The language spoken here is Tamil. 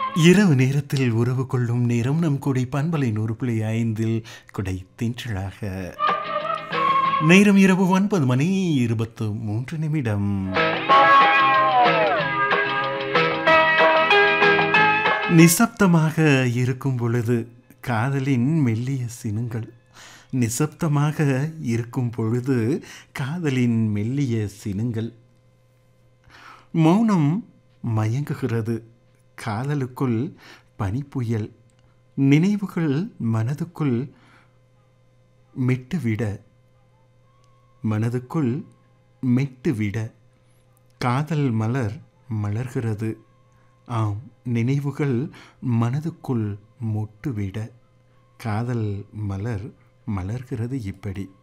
இரவு நேரத்தில் உறவு கொள்ளும் நேரம் நம் கொடை பண்பலை நூறு புள்ளி ஐந்தில் கொடை தின்றலாக நேரம் இரவு ஒன்பது மணி இருபத்து மூன்று நிமிடம் நிசப்தமாக இருக்கும் பொழுது காதலின் மெல்லிய சினுங்கள் நிசப்தமாக இருக்கும் பொழுது காதலின் மெல்லிய சினுங்கள் மௌனம் மயங்குகிறது காதலுக்குள் பனிப்புயல் நினைவுகள் மனதுக்குள் மெட்டுவிட மனதுக்குள் மெட்டுவிட காதல் மலர் மலர்கிறது ஆம் நினைவுகள் மனதுக்குள் மொட்டுவிட காதல் மலர் மலர்கிறது இப்படி